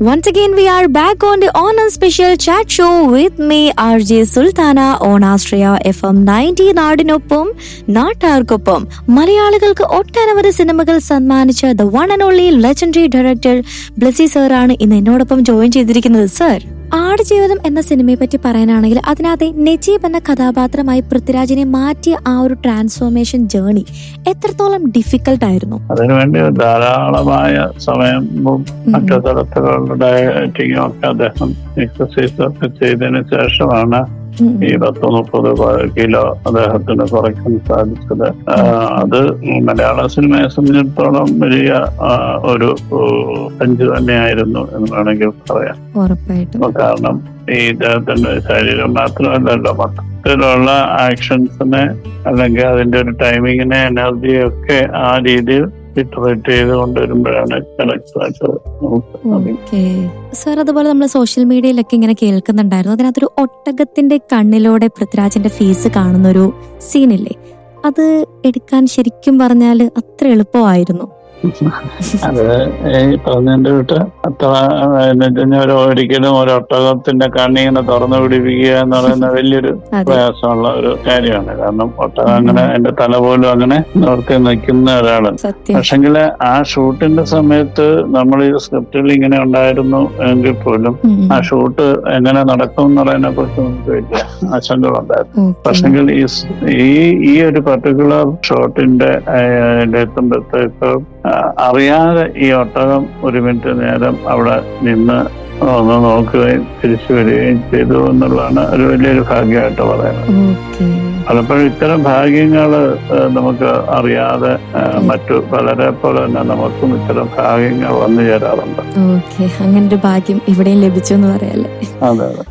Once again, we are back on the Honor Special Chat Show with me, RJ Sultana, on Astria FM 90 നാടിനൊപ്പം നാട്ടാർക്കൊപ്പം മലയാളികൾക്ക് ഒട്ടനവധി സിനിമകൾ സമ്മാനിച്ച the one and only legendary director Blessy sir ആണ് ഇന്ന് എന്നോടൊപ്പം ജോയിൻ ചെയ്തിരിക്കുന്നത് സർ ആടുജീവിതം എന്ന സിനിമയെ പറ്റി പറയാനാണെങ്കിൽ അതിനകത്തെ നജീബ് എന്ന കഥാപാത്രമായി പൃഥ്വിരാജിനെ മാറ്റിയ ആ ഒരു ട്രാൻസ്ഫോർമേഷൻ ജേണി എത്രത്തോളം ഡിഫിക്കൽട്ട് ആയിരുന്നു അതിനുവേണ്ടി ധാരാളമായ സമയവും മറ്റു തരത്തിലുള്ള ഡയറ്റിങ്ങും ഒക്കെ അദ്ദേഹം എക്സസൈസ് ഒക്കെ ചെയ്തതിന് ശേഷമാണ് ഉം. ഈ പത്ത് മുപ്പത് കിലോ അദ്ദേഹത്തിന് കുറയ്ക്കാൻ സാധിച്ചത് ആ, അത് മലയാള സിനിമയെ സംബന്ധിച്ചിടത്തോളം വലിയ ആ, ഒരു പഞ്ച് തന്നെയായിരുന്നു എന്ന് വേണമെങ്കിൽ പറയാം ഉറപ്പായിട്ടും കാരണം ഈ ഇദ്ദേഹത്തിന്റെ ശരീരം മാത്രമല്ലല്ലോ മൊത്തത്തിലുള്ള ആക്ഷൻസിനെ അല്ലെങ്കിൽ അതിന്റെ ഒരു ടൈമിങ്ങിനെ എനർജിയെ ഒക്കെ ആ രീതിയിൽ ഇറ്ററേറ്റ് ചെയ്ത് കൊണ്ടുവരുമ്പോഴാണ് കറക്റ്റ് ആയിട്ട് നമുക്ക് സാധിക്കുന്നത്. ഓക്കെ സർ അതുപോലെ നമ്മൾ സോഷ്യൽ മീഡിയയിലൊക്കെ ഇങ്ങനെ കേൾക്കുന്നുണ്ടായിരുന്നു അതിനകത്തൊരു ഒട്ടകത്തിന്റെ കണ്ണിലൂടെ പൃഥ്വിരാജിന്റെ ഫേസ് കാണുന്ന ഒരു സീനില്ലേ അത് എടുക്കാൻ ശരിക്കും പറഞ്ഞാൽ അത്ര എളുപ്പമായിരുന്നു അത് ഈ പറഞ്ഞതിന്റെ വിട്ട് അത്ര എന്ന് വെച്ചുകഴിഞ്ഞാൽ ഒരു ഒരിക്കലും ഒരു ഒട്ടകത്തിന്റെ കണ്ണിങ്ങനെ തുറന്നു പിടിപ്പിക്കുക എന്ന് പറയുന്ന വലിയൊരു അതെ പ്രയാസമുള്ള ഒരു കാര്യമാണ് കാരണം ഒട്ടകം അങ്ങനെ എന്റെ തല പോലും അങ്ങനെ നിർത്തി നിൽക്കുന്ന ഒരാളാണ് സത്യം പക്ഷെങ്കിൽ ആ ഷൂട്ടിന്റെ സമയത്ത് നമ്മൾ ഈ സ്ക്രിപ്റ്റിൽ ഇങ്ങനെ ഉണ്ടായിരുന്നു എങ്കിൽ പോലും ഉം, ഉം. ആ ഷൂട്ട് എങ്ങനെ നടക്കും എന്നുള്ളതിനെ കുറിച്ച് നമുക്ക് വലിയ ആശങ്കകളുണ്ടായിരുന്നു ഓക്കെ. പക്ഷെങ്കിൽ ഈ സ് ഈ ഈ ഒരു പർട്ടിക്കുലർ ഷോട്ടിന്റെ എത്തുമ്പോഴത്തേക്ക് അറിയാതെ ഈ ഒട്ടകം ഒരു മിനിറ്റ് നേരം അവിടെ നിന്ന് ഒന്ന് നോക്കുകയും തിരിച്ചു വരികയും ചെയ്തു എന്നുള്ളതാണ് ഒരു വലിയൊരു ഭാഗ്യമായിട്ട് പറയുന്നത് ഓക്കെ പലപ്പോഴും ഇത്തരം ഭാഗ്യങ്ങൾ നമുക്ക് അറിയാതെ ആ, മറ്റു പലരെ പോലെ തന്നെ നമുക്കും ഇത്തരം ഭാഗ്യങ്ങൾ വന്നു ചേരാറുണ്ട് ഓക്കെ അങ്ങനെ ഒരു ഭാഗ്യം ഇവിടെയും ലഭിച്ചു എന്ന് പറയാല്ലേ അതെ അതെ